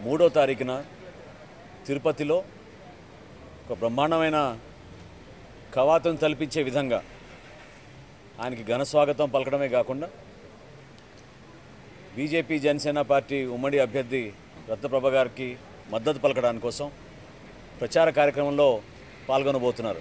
మూడో తారీఖున తిరుపతిలో ఒక బ్రహ్మాండమైన కవాతును తలపించే విధంగా ఆయనకి ఘన స్వాగతం పలకడమే కాకుండా బీజేపీ జనసేన పార్టీ ఉమ్మడి అభ్యర్థి రత్నప్రభ గారికి మద్దతు పలకడానికి కోసం ప్రచార కార్యక్రమంలో పాల్గొనబోతున్నారు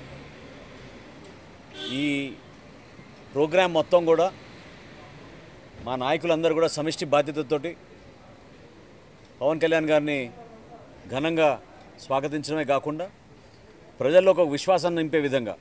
ఈ ప్రోగ్రాం మొత్తం కూడా మా నాయకులందరూ కూడా సమిష్టి బాధ్యతతోటి పవన్ కళ్యాణ్ గారిని ఘనంగా స్వాగతించడమే కాకుండా ప్రజల్లో ఒక విశ్వాసాన్ని నింపే విధంగా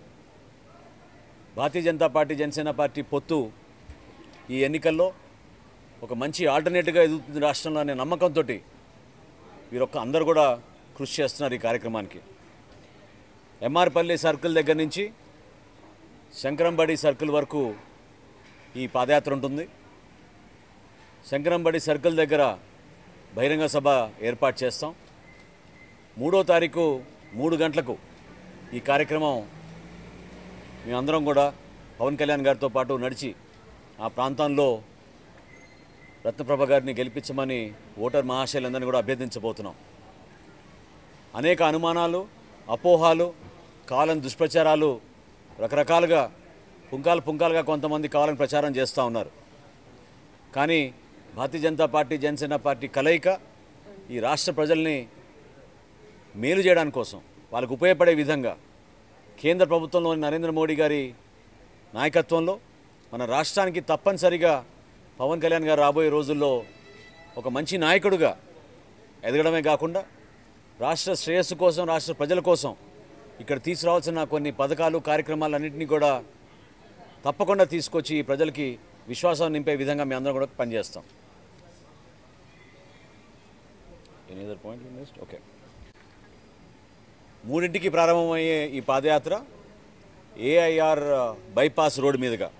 భారతీయ జనతా పార్టీ జనసేన పార్టీ పొత్తు ఈ ఎన్నికల్లో ఒక మంచి ఆల్టర్నేటివ్గా ఎదుగుతుంది రాష్ట్రంలో అనే నమ్మకంతో వీరొక్క అందరూ కూడా కృషి చేస్తున్నారు ఈ కార్యక్రమానికి ఎంఆర్పల్లి సర్కిల్ దగ్గర నుంచి శంకరంబడి సర్కిల్ వరకు ఈ పాదయాత్ర ఉంటుంది శంకరంబడి సర్కిల్ దగ్గర బహిరంగ సభ ఏర్పాటు చేస్తాం మూడో తారీఖు మూడు గంటలకు ఈ కార్యక్రమం మేమందరం కూడా పవన్ కళ్యాణ్ గారితో పాటు నడిచి ఆ ప్రాంతంలో రత్నప్రభ గారిని గెలిపించమని ఓటర్ మహాశయులందరినీ కూడా అభ్యర్థించబోతున్నాం అనేక అనుమానాలు అపోహాలు కావాలని దుష్ప్రచారాలు రకరకాలుగా పుంకాలు పుంకాలుగా కొంతమంది కావాలని ప్రచారం చేస్తూ ఉన్నారు కానీ భారతీయ జనతా పార్టీ జనసేన పార్టీ కలయిక ఈ రాష్ట్ర ప్రజల్ని మేలు చేయడానికి కోసం వాళ్ళకు ఉపయోగపడే విధంగా కేంద్ర ప్రభుత్వంలోని నరేంద్ర మోడీ గారి నాయకత్వంలో మన రాష్ట్రానికి తప్పనిసరిగా పవన్ కళ్యాణ్ గారు రాబోయే రోజుల్లో ఒక మంచి నాయకుడుగా ఎదగడమే కాకుండా రాష్ట్ర శ్రేయస్సు కోసం రాష్ట్ర ప్రజల కోసం ఇక్కడ తీసుకురావాల్సిన కొన్ని పథకాలు కార్యక్రమాలన్నింటినీ కూడా తప్పకుండా తీసుకొచ్చి ఈ ప్రజలకి విశ్వాసం నింపే విధంగా మేము అందరం కూడా పనిచేస్తాం ఎనీ అదర్ పాయింట్ ఓకే మూడింటికి ప్రారంభమయ్యే ఈ పాదయాత్ర ఏఐఆర్ బైపాస్ రోడ్ మీదుగా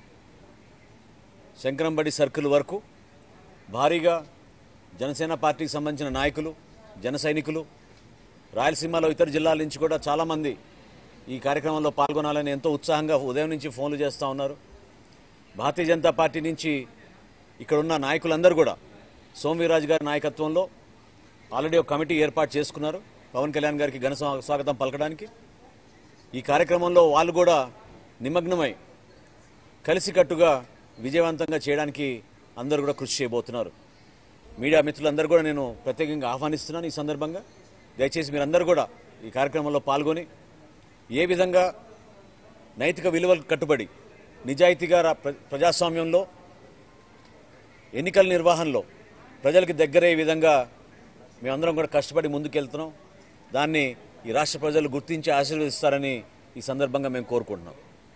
శంకరంబడి సర్కిల్ వరకు భారీగా జనసేన పార్టీకి సంబంధించిన నాయకులు జన సైనికులు రాయలసీమలో ఇతర జిల్లాల నుంచి కూడా చాలామంది ఈ కార్యక్రమంలో పాల్గొనాలని ఎంతో ఉత్సాహంగా ఉదయం నుంచి ఫోన్లు చేస్తూ ఉన్నారు భారతీయ జనతా పార్టీ నుంచి ఇక్కడ ఉన్న నాయకులందరూ కూడా సోమవీరాజు గారి నాయకత్వంలో ఆల్రెడీ ఒక కమిటీ ఏర్పాటు చేసుకున్నారు పవన్ కళ్యాణ్ గారికి ఘన స్వా- స్వాగతం పలకడానికి ఈ కార్యక్రమంలో వాళ్ళు కూడా నిమగ్నమై కలిసికట్టుగా విజయవంతంగా చేయడానికి అందరూ కూడా కృషి చేయబోతున్నారు మీడియా మిత్రులందరూ కూడా నేను ప్రత్యేకంగా ఆహ్వానిస్తున్నాను ఈ సందర్భంగా దయచేసి మీరందరూ కూడా ఈ కార్యక్రమంలో పాల్గొని ఏ విధంగా నైతిక విలువలకు కట్టుబడి నిజాయితీగా రా- ప్ర- ప్రజాస్వామ్యంలో ఎన్నికల నిర్వహణలో ప్రజలకు దగ్గరయ్యే విధంగా మేమందరం కూడా కష్టపడి ముందుకెళ్తున్నాం దాన్ని ఈ రాష్ట్ర ప్రజలు గుర్తించి ఆశీర్వదిస్తారని ఈ సందర్భంగా మేము కోరుకుంటున్నాం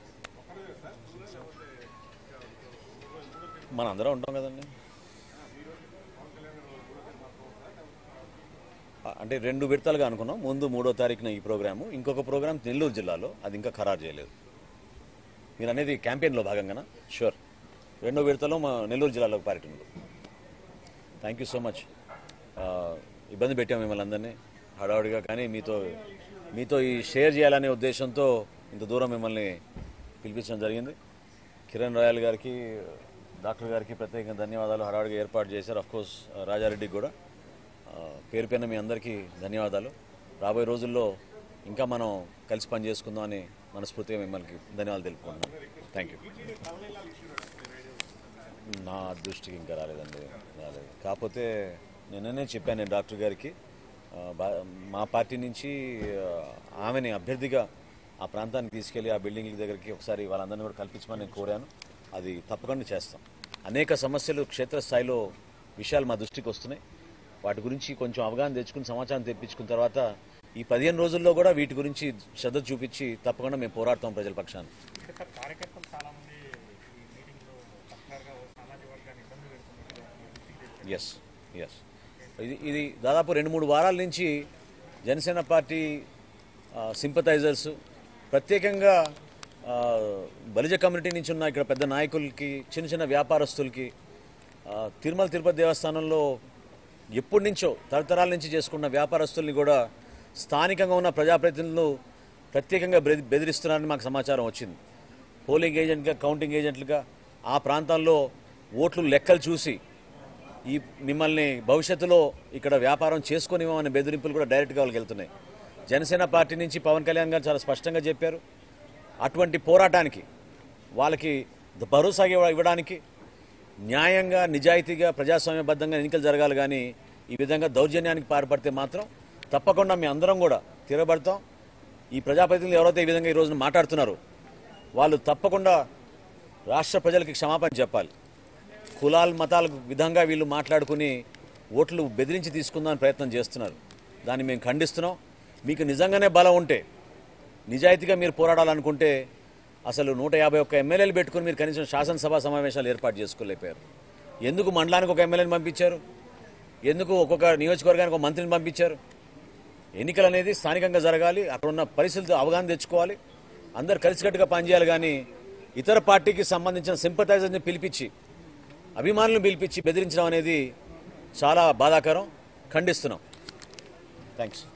మన అందరం ఉంటాం కదండి ఆ- అంటే రెండు విడతలుగా అనుకున్నాం ముందు మూడో తారీఖున ఈ ప్రోగ్రాము ఇంకొక ప్రోగ్రాం నెల్లూరు జిల్లాలో అది ఇంకా ఖరారు చేయలేదు మీరు అనేది క్యాంపెయిన్లో భాగంగానా షూర్ రెండో విడతలో మా నెల్లూరు జిల్లాలో పర్యటన ఉంది థ్యాంక్ యూ సో మచ్ ఆ, ఇబ్బంది పెట్టాం మిమ్మల్ని అందరినీ హడావుడిగా కానీ మీతో మీతో ఈ షేర్ చేయాలనే ఉద్దేశంతో ఇంత దూరం మిమ్మల్ని పిలిపించడం జరిగింది కిరణ్ రాయల్ గారికి డాక్టర్ గారికి ప్రత్యేకంగా ధన్యవాదాలు హడావుడిగా ఏర్పాటు చేశారు అఫ్కోర్స్ రాజారెడ్డికి కూడా ఆ, పేరు పైన మీ అందరికీ ధన్యవాదాలు రాబోయే రోజుల్లో ఇంకా మనం కలిసి పని చేసుకుందాం అని మనస్ఫూర్తిగా మిమ్మల్ని ధన్యవాదాలు తెలుపుకుంటున్నాను థ్యాంక్ యూ నా దృష్టికి ఇంకా రాలేదండి రాలేదు కాకపోతే నిన్ననే చెప్పాను నేను డాక్టర్ గారికి ఆ, బా- మా పార్టీ నుంచి ఆ, ఆమెని అభ్యర్థిగా ఆ ప్రాంతానికి తీసుకెళ్లి ఆ బిల్డింగ్ల దగ్గరికి ఒకసారి వాళ్ళందరినీ కూడా కల్పించమని నేను కోరాను అది తప్పకుండా చేస్తాం అనేక సమస్యలు క్షేత్రస్థాయిలో విషయాలు మా దృష్టికి వస్తున్నాయి వాటి గురించి కొంచెం అవగాహన తెచ్చుకుని సమాచారం తెప్పించుకున్న తర్వాత ఈ పదిహేను రోజుల్లో కూడా వీటి గురించి శ్రద్ధ చూపించి తప్పకుండా మేము పోరాడతాం ప్రజల పక్షాన్ని అంటే సార్ కార్యకర్తలు చాలా మంది ఈ మీటింగ్ లో పర్టికులర్ గా ఓ సామాజిక వర్గాన్ని ఇబ్బంది పెడుతున్నట్టుగా మీ దృష్టికి తెచ్చారు. ఎస్ ఎస్ ఇది ఇది దాదాపు రెండు మూడు వారాల నుంచి జనసేన పార్టీ సింపథైజర్స్ ప్రత్యేకంగా ఆ, బలిజ కమ్యూనిటీ నుంచి ఉన్న ఇక్కడ పెద్ద నాయకులకి చిన్న చిన్న వ్యాపారస్తులకి ఆ, తిరుమల తిరుపతి దేవస్థానంలో ఎప్పటి నుంచో తరతరాల నుంచి చేసుకున్న వ్యాపారస్తుల్ని కూడా స్థానికంగా ఉన్న ప్రజాప్రతినిధులు ప్రత్యేకంగా బెది- బెదిరిస్తున్నారని మాకు సమాచారం వచ్చింది పోలింగ్ ఏజెంట్గా కౌంటింగ్ ఏజెంట్లుగా ఆ ప్రాంతాల్లో ఓట్లు లెక్కలు చూసి ఈ మిమ్మల్ని భవిష్యత్తులో ఇక్కడ వ్యాపారం చేసుకునివ్వమనే బెదిరింపులు కూడా డైరెక్ట్గా వాళ్ళకి వెళ్తున్నాయి జనసేన పార్టీ నుంచి పవన్ కళ్యాణ్ గారు చాలా స్పష్టంగా చెప్పారు అటువంటి పోరాటానికి వాళ్ళకి భరోసా ఇవ్వ- ఇవ్వడానికి న్యాయంగా నిజాయితీగా ప్రజాస్వామ్యబద్ధంగా ఎన్నికలు జరగాలి కానీ ఈ విధంగా దౌర్జన్యానికి పాల్పడితే మాత్రం తప్పకుండా మీ అందరం కూడా తిరగబడతాం ఈ ప్రజాప్రతినిధులు ఎవరైతే ఈ విధంగా ఈ రోజున మాట్లాడుతున్నారో వాళ్ళు తప్పకుండా రాష్ట్ర ప్రజలకి క్షమాపణ చెప్పాలి కులాల మతాల విధంగా వీళ్ళు మాట్లాడుకుని ఓట్లు బెదిరించి తీసుకుందామని ప్రయత్నం చేస్తున్నారు దాన్ని మేము ఖండిస్తున్నాం మీకు నిజంగానే బలం ఉంటే నిజాయితీగా మీరు పోరాడాలనుకుంటే అసలు నూట యాభై ఒక్క ఎమ్మెల్యేలు పెట్టుకుని మీరు కనీసం శాసనసభ సమావేశాలు ఏర్పాటు చేసుకోలేకపోయారు ఎందుకు మండలానికి ఒక ఎమ్మెల్యేని పంపించారు ఎందుకు ఒక్కొక్క నియోజకవర్గానికి ఒక మంత్రిని పంపించారు ఎన్నికలు అనేది స్థానికంగా జరగాలి అక్కడ ఉన్న పరిస్థితులు అవగాహన తెచ్చుకోవాలి అందరు కలిసికట్టుగా పనిచేయాలి కానీ ఇతర పార్టీకి సంబంధించిన సింపథైజర్ని పిలిపించి అభిమానులను పిలిపించి బెదిరించడం అనేది చాలా బాధాకరం ఖండిస్తున్నాం థ్యాంక్స్